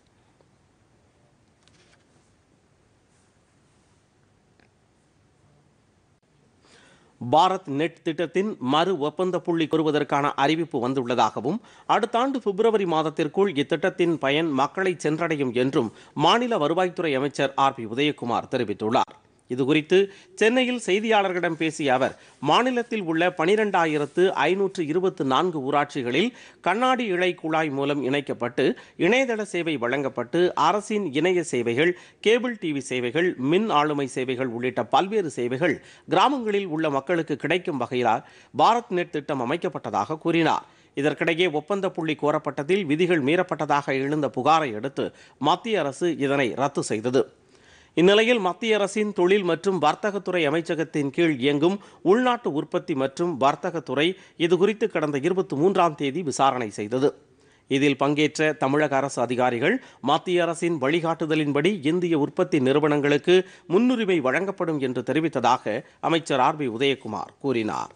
பாரத் நெட் திட்டத்தின் மறு ஒப்பந்த புள்ளி கோருவதற்கான அறிவிப்பு வந்துள்ளதாகவும் அடுத்த ஆண்டு பிப்ரவரி மாதத்திற்குள் இத்திட்டத்தின் பயன் மக்களை சென்றடையும் என்றும் மாநில வருவாய்த்துறை அமைச்சர் ஆர் பி உதயகுமார் தெரிவித்துள்ளார் இதுகுறித்து சென்னையில் செய்தியாளர்களிடம் பேசிய அவர் மாநிலத்தில் உள்ள பனிரெண்டாயிரத்து ஐநூற்று இருபத்து நான்கு ஊராட்சிகளில் கண்ணாடி இழை குழாய் மூலம் இணைக்கப்பட்டு இணையதள சேவை வழங்கப்பட்டு அரசின் இணைய சேவைகள் கேபிள் டிவி சேவைகள் மின் ஆளுமை சேவைகள் உள்ளிட்ட பல்வேறு சேவைகள் கிராமங்களில் உள்ள மக்களுக்கு கிடைக்கும் வகையில் பாரத் நெட் திட்டம் அமைக்கப்பட்டதாக கூறினார் இதற்கிடையே ஒப்பந்த புள்ளி கோரப்பட்டதில் விதிகள் மீறப்பட்டதாக எழுந்த புகாரை அடுத்து மத்திய அரசு இதனை ரத்து செய்தது இந்நிலையில் மத்திய அரசின் தொழில் மற்றும் வர்த்தகத்துறை அமைச்சகத்தின் கீழ் இயங்கும் உள்நாட்டு உற்பத்தி மற்றும் வர்த்தகத்துறை இதுகுறித்து கடந்த இருபத்தி மூன்றாம் தேதி விசாரணை செய்தது இதில் பங்கேற்ற தமிழக அரசு அதிகாரிகள் மத்திய அரசின் வழிகாட்டுதலின்படி இந்திய உற்பத்தி நிறுவனங்களுக்கு முன்னுரிமை வழங்கப்படும் என்று தெரிவித்ததாக அமைச்சர் ஆர் பி உதயகுமார் கூறினார்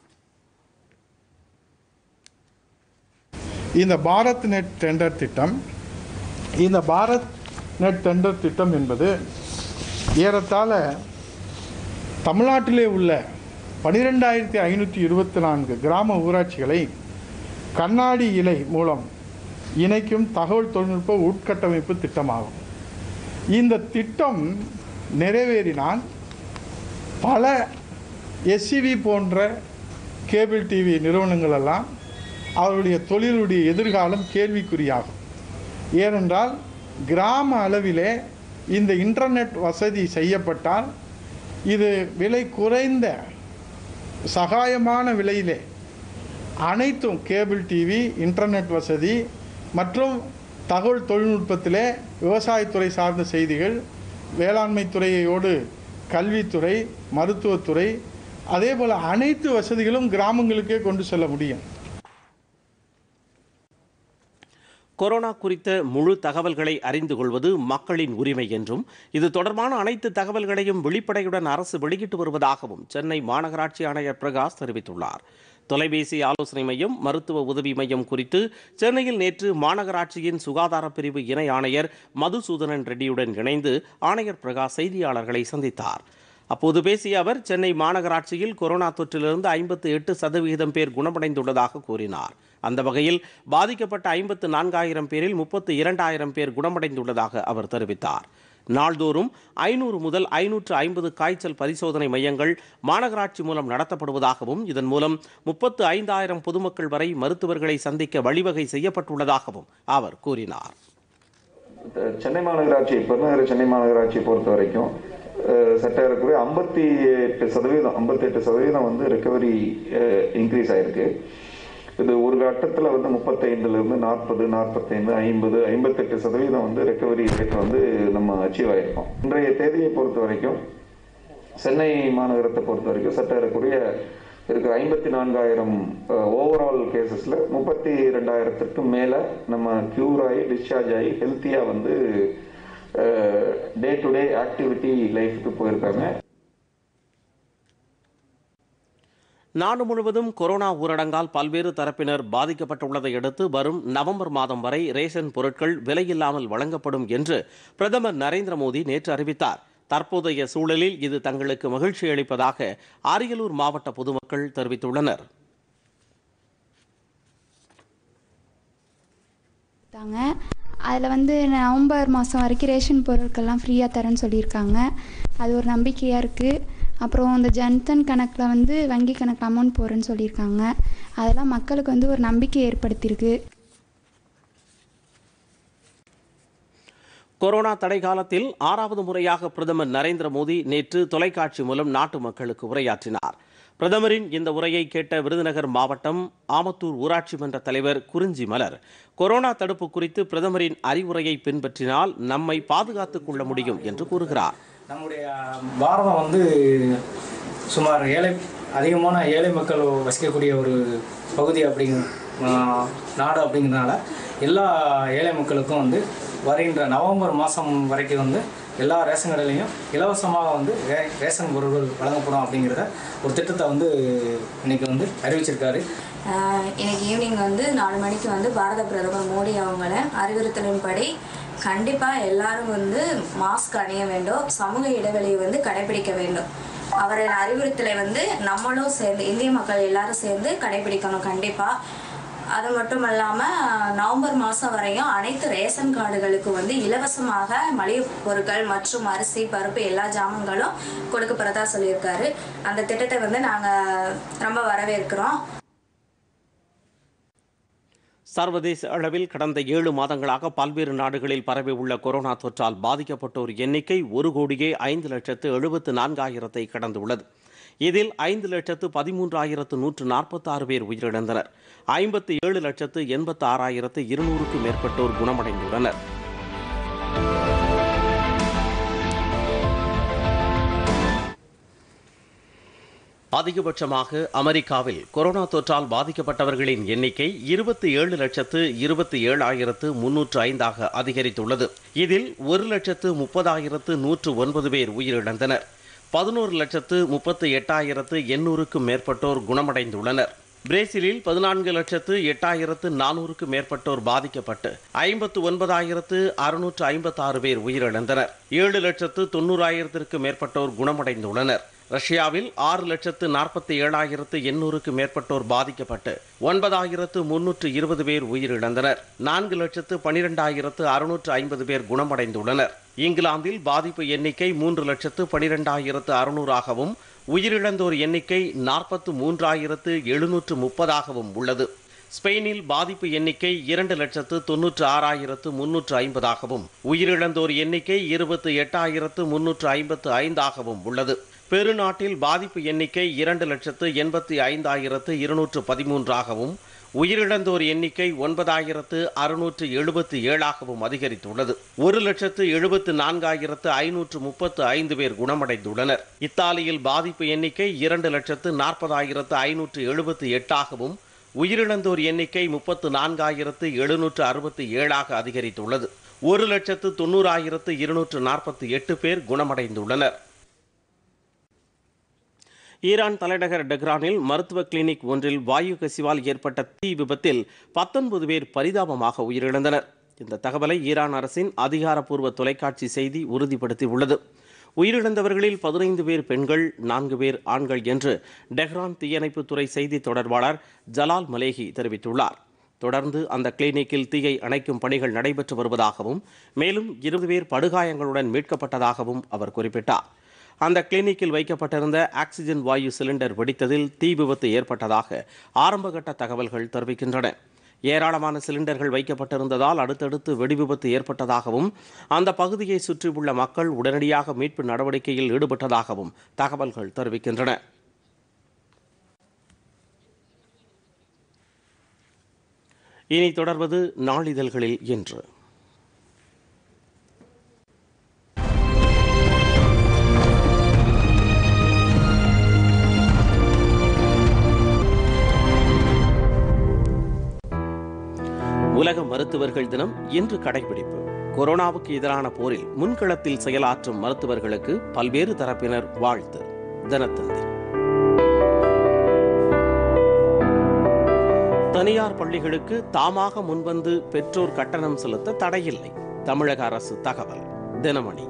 இந்த பாரத் நெட் டெண்டர் திட்டம் இந்த பாரத் நெட் டெண்டர் திட்டம் என்பது ஏறத்தாழ தமிழ்நாட்டிலே உள்ள பனிரெண்டாயிரத்தி ஐநூற்றி இருபத்தி நான்கு கிராம ஊராட்சிகளை கண்ணாடி இலை மூலம் இணைக்கும் தகவல் தொழில்நுட்ப உட்கட்டமைப்பு திட்டமாகும் இந்த திட்டம் நிறைவேறினால் பல எஸ்சிவி போன்ற கேபிள் டிவி நிறுவனங்கள் எல்லாம் அவருடைய தொழிலுடைய எதிர்காலம் கேள்விக்குறியாகும் ஏனென்றால் கிராம அளவிலே இந்த இன்டர்நெட் வசதி செய்யப்பட்டால் இது விலை குறைந்த சகாயமான விலையிலே அனைத்தும் கேபிள் டிவி இன்டர்நெட் வசதி மற்றும் தகவல் தொழில்நுட்பத்திலே விவசாயத்துறை சார்ந்த செய்திகள் வேளாண்மை துறையோடு கல்வித்துறை மருத்துவத்துறை அதே போல் அனைத்து வசதிகளும் கிராமங்களுக்கே கொண்டு செல்ல முடியும் கொரோனா குறித்த முழு தகவல்களை அறிந்து கொள்வது மக்களின் உரிமை என்றும் இது தொடர்பான அனைத்து தகவல்களையும் வெளிப்படையுடன் அரசு வெளியிட்டு வருவதாகவும் சென்னை மாநகராட்சி ஆணையர் பிரகாஷ் தெரிவித்துள்ளார் தொலைபேசி ஆலோசனை மையம் மருத்துவ உதவி மையம் குறித்து சென்னையில் நேற்று மாநகராட்சியின் சுகாதார பிரிவு இணை ஆணையர் மதுசூதனன் ரெட்டியுடன் இணைந்து ஆணையர் பிரகாஷ் செய்தியாளர்களை சந்தித்தார் அப்போது பேசிய அவர் சென்னை மாநகராட்சியில் கொரோனா தொற்றிலிருந்து ஐம்பத்து எட்டு சதவிகிதம் பேர் குணமடைந்துள்ளதாக கூறினார் அந்த வகையில் பாதிக்கப்பட்ட ஐம்பத்து நான்காயிரம் பேரில் முப்பத்து இரண்டாயிரம் பேர் குணமடைந்துள்ளதாக அவர் தெரிவித்தார் நாள்தோறும் ஐநூறு முதல் ஐநூற்று ஐம்பது காய்ச்சல் பரிசோதனை மையங்கள் மாநகராட்சி மூலம் நடத்தப்படுவதாகவும் இதன் மூலம் முப்பத்து ஐந்தாயிரம் பொதுமக்கள் வரை மருத்துவர்களை சந்திக்க வழிவகை செய்யப்பட்டுள்ளதாகவும் அவர் கூறினார் சென்னை மாநகராட்சி பெருநகர சென்னை மாநகராட்சியை பொறுத்த வரைக்கும் அஹ், சற்றேறக்குறைய ஐம்பத்தி எட்டு சதவீதம் ஐம்பத்தி எட்டு சதவீதம் வந்து ரெக்கவரி இன்க்ரீஸ் ஆயிருக்கு இது ஒரு கட்டத்தில் வந்து முப்பத்தைந்துலேருந்து நாற்பது நாற்பத்தைந்து ஐம்பது ஐம்பத்தெட்டு சதவீதம் வந்து ரெக்கவரி ரேட் வந்து நம்ம அச்சீவ் ஆயிருக்கோம் இன்றைய தேதியை பொறுத்த வரைக்கும் சென்னை மாநகரத்தை பொறுத்த வரைக்கும் சற்றேறக்குரிய இருக்கிற ஐம்பத்தி நான்காயிரம் ஓவரால் கேசஸில் முப்பத்தி ரெண்டாயிரத்திற்கும் மேலே நம்ம க்யூர் ஆகி டிஸ்சார்ஜ் ஆகி ஹெல்த்தியாக வந்து டே டு டே ஆக்டிவிட்டி லைஃப்க்கு போயிருக்காங்க நாடு முழுவதும் கொரோனா ஊரடங்கால் பல்வேறு தரப்பினர் பாதிக்கப்பட்டுள்ளதை அடுத்து வரும் நவம்பர் மாதம் வரை ரேஷன் பொருட்கள் விலையில்லாமல் வழங்கப்படும் என்று பிரதமர் நரேந்திர மோடி நேற்று அறிவித்தார் தற்போதைய சூழலில் இது தங்களுக்கு மகிழ்ச்சி அளிப்பதாக அரியலூர் மாவட்ட பொதுமக்கள் தெரிவித்துள்ளனர் தாங்க அதில் வந்து நவம்பர் மாதம் வரைக்கும் ரேஷன் பொருட்கள்லாம் ஃப்ரீயாக தரேன்னு சொல்லியிருக்காங்க அது ஒரு நம்பிக்கையாக இருக்குது அப்புறம் இந்த ஜன்தன் கணக்கில் வந்து வங்கி கணக்கில் அமௌண்ட் போடுறேன்னு சொல்லியிருக்காங்க அதெல்லாம் மக்களுக்கு வந்து ஒரு நம்பிக்கை ஏற்படுத்தியிருக்கு கொரோனா தடை காலத்தில் ஆறாவது முறையாக பிரதமர் நரேந்திர மோடி நேற்று தொலைக்காட்சி மூலம் நாட்டு மக்களுக்கு உரையாற்றினார் பிரதமரின் இந்த உரையை கேட்ட விருதுநகர் மாவட்டம் ஆமத்தூர் ஊராட்சி மன்ற தலைவர் குறிஞ்சி மலர் கொரோனா தடுப்பு குறித்து பிரதமரின் அறிவுரையை பின்பற்றினால் நம்மை பாதுகாத்துக் கொள்ள முடியும் என்று கூறுகிறார் நம்முடைய பாரதம் வந்து சுமார் ஏழை அதிகமான ஏழை மக்கள் வசிக்கக்கூடிய ஒரு பகுதி அப்படிங்க ஆஹ், நாடு அப்படிங்கிறதுனால எல்லா ஏழை மக்களுக்கும் வந்து வருகின்ற நவம்பர் மாதம் வரைக்கும் வந்து எல்லா ரேஷன் கடையிலையும் இலவசமாக வந்து ரே ரேஷன் பொருட்கள் வழங்கப்படும் அப்படிங்கிறத ஒரு திட்டத்தை வந்து இன்னைக்கு வந்து அறிவிச்சிருக்காரு ஆஹ் இன்னைக்கு ஈவினிங் வந்து நாலு மணிக்கு வந்து பாரத பிரதமர் மோடி அவங்கள அறிவுறுத்தலின்படி கண்டிப்பாக எல்லாரும் வந்து மாஸ்க் அணிய வேண்டும் சமூக இடைவெளியை வந்து கடைபிடிக்க வேண்டும் அவரின் அறிவுறுத்தலை வந்து நம்மளும் சேர்ந்து இந்திய மக்கள் எல்லாரும் சேர்ந்து கடைபிடிக்கணும் கண்டிப்பாக அது மட்டும் இல்லாமல் நவம்பர் மாதம் வரையும் அனைத்து ரேஷன் கார்டுகளுக்கு வந்து இலவசமாக மளிகை பொருட்கள் மற்றும் அரிசி பருப்பு எல்லா ஜாமான்களும் கொடுக்கப்படுறதா சொல்லியிருக்காரு அந்த திட்டத்தை வந்து நாங்கள் ரொம்ப வரவேற்கிறோம் சர்வதேச அளவில் கடந்த ஏழு மாதங்களாக பல்வேறு நாடுகளில் பரவியுள்ள கொரோனா தொற்றால் பாதிக்கப்பட்டோர் எண்ணிக்கை ஒரு கோடியே ஐந்து லட்சத்து எழுபத்து நான்காயிரத்தை கடந்துள்ளது இதில் ஐந்து லட்சத்து பதிமூன்றாயிரத்து நூற்று நாற்பத்தாறு பேர் உயிரிழந்தனர் ஐம்பத்து ஏழு லட்சத்து எண்பத்து ஆறாயிரத்து இருநூறுக்கும் மேற்பட்டோர் குணமடைந்துள்ளனர் அதிகபட்சமாக அமெரிக்காவில் கொரோனா தொற்றால் பாதிக்கப்பட்டவர்களின் எண்ணிக்கை இருபத்தி ஏழு லட்சத்து இருபத்தி ஏழாயிரத்து முன்னூற்று ஐந்தாக அதிகரித்துள்ளது இதில் ஒரு லட்சத்து முப்பதாயிரத்து நூற்று ஒன்பது பேர் உயிரிழந்தனர் பதினோரு லட்சத்து முப்பத்து எட்டாயிரத்து எண்ணூறுக்கும் மேற்பட்டோர் குணமடைந்துள்ளனர் பிரேசிலில் பதினான்கு லட்சத்து எட்டாயிரத்து நானூறுக்கு மேற்பட்டோர் பாதிக்கப்பட்டு ஐம்பத்து ஒன்பதாயிரத்து அறுநூற்று ஐம்பத்தாறு பேர் உயிரிழந்தனர் ஏழு லட்சத்து தொண்ணூறாயிரத்திற்கு மேற்பட்டோர் குணமடைந்துள்ளனர் ரஷ்யாவில் ஆறு லட்சத்து நாற்பத்தி ஏழாயிரத்து எண்ணூறுக்கு மேற்பட்டோர் பாதிக்கப்பட்டு ஒன்பதாயிரத்து முன்னூற்று இருபது பேர் உயிரிழந்தனர் நான்கு லட்சத்து பனிரெண்டாயிரத்து அறுநூற்று ஐம்பது பேர் குணமடைந்துள்ளனர் இங்கிலாந்தில் பாதிப்பு எண்ணிக்கை மூன்று லட்சத்து பனிரெண்டாயிரத்து அறுநூறாகவும் உயிரிழந்தோர் எண்ணிக்கை நாற்பத்து மூன்றாயிரத்து எழுநூற்று முப்பதாகவும் உள்ளது ஸ்பெயினில் பாதிப்பு எண்ணிக்கை இரண்டு லட்சத்து தொன்னூற்று ஆறாயிரத்து முன்னூற்று ஐம்பதாகவும் உயிரிழந்தோர் எண்ணிக்கை இருபத்து எட்டாயிரத்து முன்னூற்று ஐம்பத்து ஐந்தாகவும் உள்ளது பெருநாட்டில் பாதிப்பு எண்ணிக்கை இரண்டு லட்சத்து எண்பத்தி ஐந்தாயிரத்து இருநூற்று பதிமூன்றாகவும் உயிரிழந்தோர் எண்ணிக்கை ஒன்பதாயிரத்து அறுநூற்று எழுபத்தி ஏழாகவும் அதிகரித்துள்ளது ஒரு லட்சத்து எழுபத்து நான்காயிரத்து ஐநூற்று முப்பத்து ஐந்து பேர் குணமடைந்துள்ளனர் இத்தாலியில் பாதிப்பு எண்ணிக்கை இரண்டு லட்சத்து நாற்பதாயிரத்து ஐநூற்று எழுபத்தி எட்டாகவும் உயிரிழந்தோர் எண்ணிக்கை முப்பத்து நான்காயிரத்து எழுநூற்று அறுபத்தி ஏழாக அதிகரித்துள்ளது ஒரு லட்சத்து தொண்ணூறாயிரத்து இருநூற்று நாற்பத்தி எட்டு பேர் குணமடைந்துள்ளனர் ஈரான் தலைநகர் டெஹ்ரானில் மருத்துவ கிளினிக் ஒன்றில் வாயு கசிவால் ஏற்பட்ட தீ விபத்தில் பத்தொன்பது பேர் பரிதாபமாக உயிரிழந்தனர் இந்த தகவலை ஈரான் அரசின் அதிகாரப்பூர்வ தொலைக்காட்சி செய்தி உறுதிப்படுத்தியுள்ளது உயிரிழந்தவர்களில் பதினைந்து பேர் பெண்கள் நான்கு பேர் ஆண்கள் என்று டெஹ்ரான் தீயணைப்புத்துறை செய்தி தொடர்பாளர் ஜலால் மலேஹி தெரிவித்துள்ளார் தொடர்ந்து அந்த கிளினிக்கில் தீயை அணைக்கும் பணிகள் நடைபெற்று வருவதாகவும் மேலும் இருபது பேர் படுகாயங்களுடன் மீட்கப்பட்டதாகவும் அவர் குறிப்பிட்டார் அந்த கிளினிக்கில் வைக்கப்பட்டிருந்த ஆக்சிஜன் வாயு சிலிண்டர் வெடித்ததில் தீ விபத்து ஏற்பட்டதாக ஆரம்பகட்ட தகவல்கள் தெரிவிக்கின்றன ஏராளமான சிலிண்டர்கள் வைக்கப்பட்டிருந்ததால் அடுத்தடுத்து வெடி விபத்து ஏற்பட்டதாகவும் அந்த பகுதியை சுற்றியுள்ள மக்கள் உடனடியாக மீட்பு நடவடிக்கையில் ஈடுபட்டதாகவும் தகவல்கள் தெரிவிக்கின்றன இனி தொடர்வது நாளிதழ்களில் இன்று உலக மருத்துவர்கள் தினம் இன்று கடைபிடிப்பு கொரோனாவுக்கு எதிரான போரில் முன்களத்தில் செயலாற்றும் மருத்துவர்களுக்கு பல்வேறு தரப்பினர் வாழ்த்து தினத்தந்தி தனியார் பள்ளிகளுக்கு தாமாக முன்வந்து பெற்றோர் கட்டணம் செலுத்த தடையில்லை தமிழக அரசு தகவல் தினமணி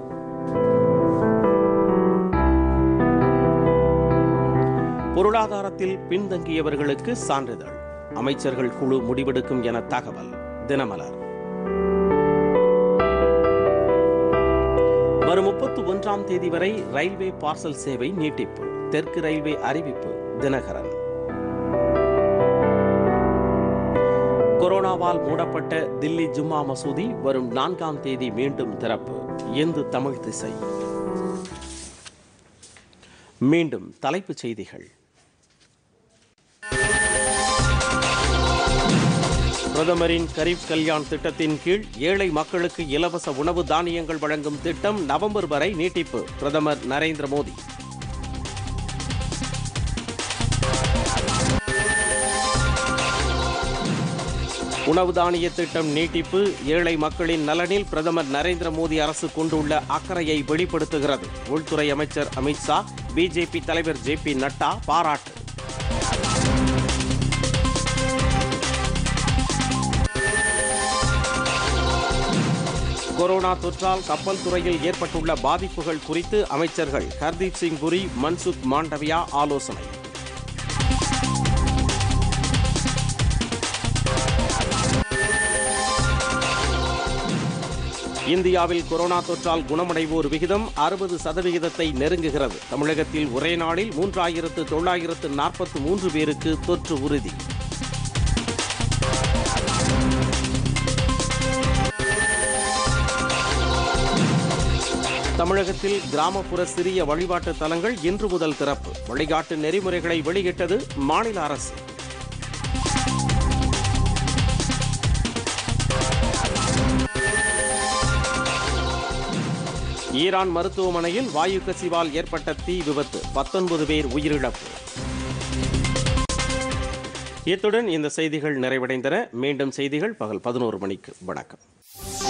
பொருளாதாரத்தில் பின்தங்கியவர்களுக்கு சான்றிதழ் அமைச்சர்கள் குழு முடிவெடுக்கும் என தகவல் தினமலர் வரும் முப்பத்தி ஒன்றாம் தேதி வரை ரயில்வே பார்சல் சேவை நீட்டிப்பு தெற்கு ரயில்வே அறிவிப்பு தினகரன் கொரோனாவால் மூடப்பட்ட தில்லி ஜும்மா மசூதி வரும் நான்காம் தேதி மீண்டும் திறப்பு இந்து தமிழ் திசை மீண்டும் தலைப்புச் செய்திகள் பிரதமரின் கரீப் கல்யாண் திட்டத்தின் கீழ் ஏழை மக்களுக்கு இலவச உணவு தானியங்கள் வழங்கும் திட்டம் நவம்பர் வரை நீட்டிப்பு பிரதமர் நரேந்திர மோடி உணவு தானிய திட்டம் நீட்டிப்பு ஏழை மக்களின் நலனில் பிரதமர் நரேந்திர மோடி அரசு கொண்டுள்ள அக்கறையை வெளிப்படுத்துகிறது உள்துறை அமைச்சர் அமித்ஷா பிஜேபி தலைவர் ஜே பி நட்டா பாராட்டு கொரோனா தொற்றால் கப்பல் துறையில் ஏற்பட்டுள்ள பாதிப்புகள் குறித்து அமைச்சர்கள் ஹர்தீப் சிங் புரி மன்சுக் மாண்டவியா ஆலோசனை இந்தியாவில் கொரோனா தொற்றால் குணமடைவோர் விகிதம் அறுபது சதவிகிதத்தை நெருங்குகிறது தமிழகத்தில் ஒரே நாளில் மூன்றாயிரத்து தொள்ளாயிரத்து நாற்பத்தி மூன்று பேருக்கு தொற்று உறுதி தமிழகத்தில் கிராமப்புற சிறிய வழிபாட்டு தலங்கள் இன்று முதல் திறப்பு வழிகாட்டு நெறிமுறைகளை வெளியிட்டது மாநில அரசு ஈரான் மருத்துவமனையில் வாயு கசிவால் ஏற்பட்ட தீ விபத்து பத்தொன்பது பேர் உயிரிழப்பு இத்துடன் இந்த செய்திகள் நிறைவடைந்தன மீண்டும் செய்திகள் பகல் பதினோரு மணிக்கு வணக்கம்